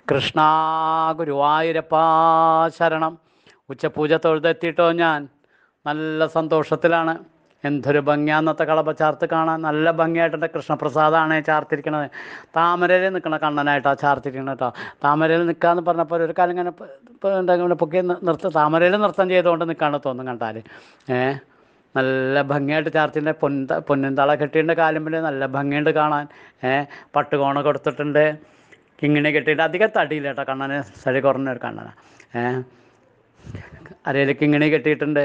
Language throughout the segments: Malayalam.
കൃഷ്ണ ഗുരുവായൂരപ്പാ ശരണം ഉച്ചപൂജ തൊഴുതെത്തിയിട്ടോ ഞാൻ നല്ല സന്തോഷത്തിലാണ് എന്തൊരു ഭംഗിയാന്നത്തെ കളഭ ചാർത്ത് കാണാൻ നല്ല ഭംഗിയായിട്ടുണ്ട് കൃഷ്ണപ്രസാദാണ് ചാർത്തിരിക്കണത് താമരയിൽ നിൽക്കണ കണ്ണനായിട്ടാണ് ചാർത്തിരിക്കണത് കേട്ടോ താമരയിൽ നിൽക്കാന്ന് പറഞ്ഞപ്പോൾ ഒരു കാലം ഇങ്ങനെ പ- ഇപ്പം എന്താ ഇങ്ങനെ പൊക്കി നിർത്ത താമരയിൽ നൃത്തം ചെയ്തുകൊണ്ട് നിൽക്കാണ് തോന്നും കണ്ടാൽ ഏ നല്ല ഭംഗിയായിട്ട് ചാർത്തിൻ്റെ പൊന്ന പൊന്നിന്തള കെട്ടിയിട്ടുണ്ട് കാലുമ്പിൽ നല്ല ഭംഗിയുണ്ട് കാണാൻ ഏ പട്ടുകോണ കൊടുത്തിട്ടുണ്ട് കിങ്ങിണി കെട്ടിയിട്ട് അധികം തടിയില്ല കേട്ടോ കണ്ണന് തടി കുറഞ്ഞ ഒരു കണ്ണനാണ് ഏ അരയിൽ കിങ്ങിണി കെട്ടിയിട്ടുണ്ട്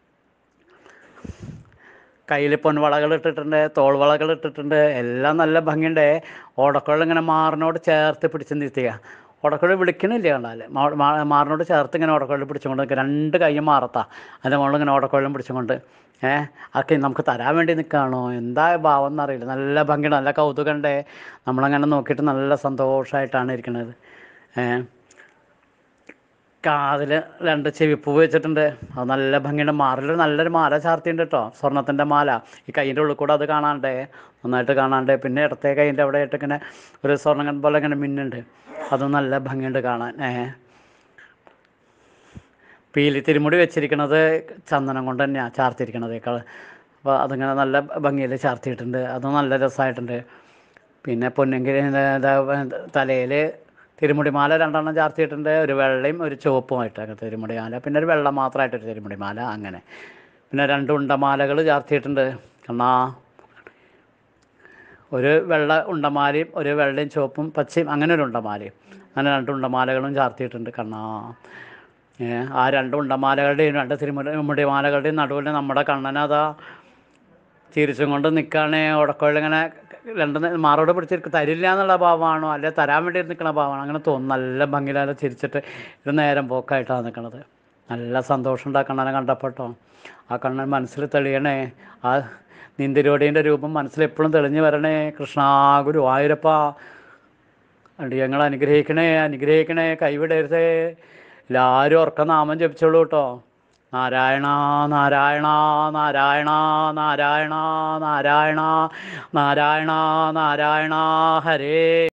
കയ്യിൽ പൊൻവളകൾ ഇട്ടിട്ടുണ്ട് തോൾവളകൾ ഇട്ടിട്ടുണ്ട് എല്ലാം നല്ല ഭംഗിയുണ്ട് ഓടക്കുഴൽ ഇങ്ങനെ മാറിനോട് ചേർത്ത് പിടിച്ച് നിർത്തിയ ഓടക്കുഴൽ വിളിക്കണില്ല കണ്ടാൽ മാറിനോട് ചേർത്ത് ഇങ്ങനെ ഓടക്കുഴൽ പിടിച്ചുകൊണ്ട് നിൽക്കുക രണ്ട് കൈയും മാറത്താ അതിൻ്റെ മുകളിൽ ഇങ്ങനെ ഓടക്കുഴലും പിടിച്ചുകൊണ്ട് ഏഹ് അതൊക്കെ നമുക്ക് തരാൻ വേണ്ടി നിൽക്കുകയാണോ എന്താ ഭാവം എന്നറിയില്ല നല്ല ഭംഗിയുണ്ട് നല്ല കൗതുകണ്ടേ നമ്മളങ്ങനെ നോക്കിയിട്ട് നല്ല സന്തോഷമായിട്ടാണ് ഇരിക്കുന്നത് ഏഹ് കാതിൽ രണ്ട് ചെവിപ്പൂ വെച്ചിട്ടുണ്ട് അത് നല്ല ഭംഗിയുണ്ട് മാറിൽ നല്ലൊരു മാല ചാർത്തിയുണ്ട് കേട്ടോ സ്വർണത്തിൻ്റെ മാല ഈ കൈയിൻ്റെ ഉള്ളിൽ കൂടെ അത് കാണാണ്ടേ നന്നായിട്ട് കാണാണ്ട് പിന്നെ ഇടത്തെ കൈയിൻ്റെ അവിടെ ആയിട്ട് ഇങ്ങനെ ഒരു സ്വർണ്ണം പോലെ ഇങ്ങനെ മിന്നുണ്ട് അതും നല്ല ഭംഗിയുണ്ട് കാണാൻ ഏ പീലി തിരുമുടി വെച്ചിരിക്കണത് ചന്ദനം കൊണ്ട് തന്നെയാണ് ചാർത്തിരിക്കണതേക്കാൾ അപ്പോൾ അതിങ്ങനെ നല്ല ഭംഗിയിൽ ചാർത്തിയിട്ടുണ്ട് അതും നല്ല രസമായിട്ടുണ്ട് പിന്നെ പൊന്നെങ്കിൽ തലയിൽ തിരുമുടിമാല രണ്ടെണ്ണം ചാർത്തിയിട്ടുണ്ട് ഒരു വെള്ളയും ഒരു ചുവപ്പുമായിട്ട് അങ്ങനെ തിരുമുടിമാല പിന്നെ ഒരു വെള്ള മാത്രമായിട്ടൊരു തിരുമുടിമാല അങ്ങനെ പിന്നെ രണ്ട് ഉണ്ടമാലകൾ ചാർത്തിയിട്ടുണ്ട് കണ്ണാ ഒരു വെള്ള ഉണ്ടമാലയും ഒരു വെള്ളയും ചുവപ്പും പച്ചയും അങ്ങനെ ഒരു ഉണ്ടമാലയും അങ്ങനെ രണ്ട് ഉണ്ടമാലകളും ചാർത്തിയിട്ടുണ്ട് കണ്ണാ ഏ, ആ രണ്ട് ഉണ്ടമാലകളുടെയും രണ്ട് തിരുമുടി മാലകളുടെയും നടുവിൽ നമ്മുടെ കണ്ണനതാ ചിരിച്ചും കൊണ്ട് നിൽക്കുകയാണ് ഉടക്കോളിങ്ങനെ രണ്ട് നേ- മാറോട് പിടിച്ചിരിക്കും തരില്ല എന്നുള്ള ഭാവമാണോ അല്ലെ തരാൻ വേണ്ടി നിൽക്കുന്ന ഭാവമാണോ അങ്ങനെ തോന്നും നല്ല ഭംഗിയിലാതെ ചിരിച്ചിട്ട് ഇത് നേരം പോക്കായിട്ടാണ് നിൽക്കണത് നല്ല സന്തോഷം ഉണ്ടാ കണ്ണനെ കണ്ടപ്പോട്ടോ ആ കണ്ണൻ മനസ്സിൽ തെളിയണേ ആ നിന്തിരോടീൻ്റെ രൂപം മനസ്സിൽ എപ്പോഴും തെളിഞ്ഞു വരണേ കൃഷ്ണ ഗുരുവായൂരപ്പ അടിയങ്ങൾ അനുഗ്രഹിക്കണേ അനുഗ്രഹിക്കണേ കൈവിടരുതേ എല്ലാവരും ഉറക്ക നാമം ജപിച്ചോളൂ കേട്ടോ നാരായണ നാരായണ നാരായണ നാരായണ നാരായണ നാരായണ നാരായണ ഹരേ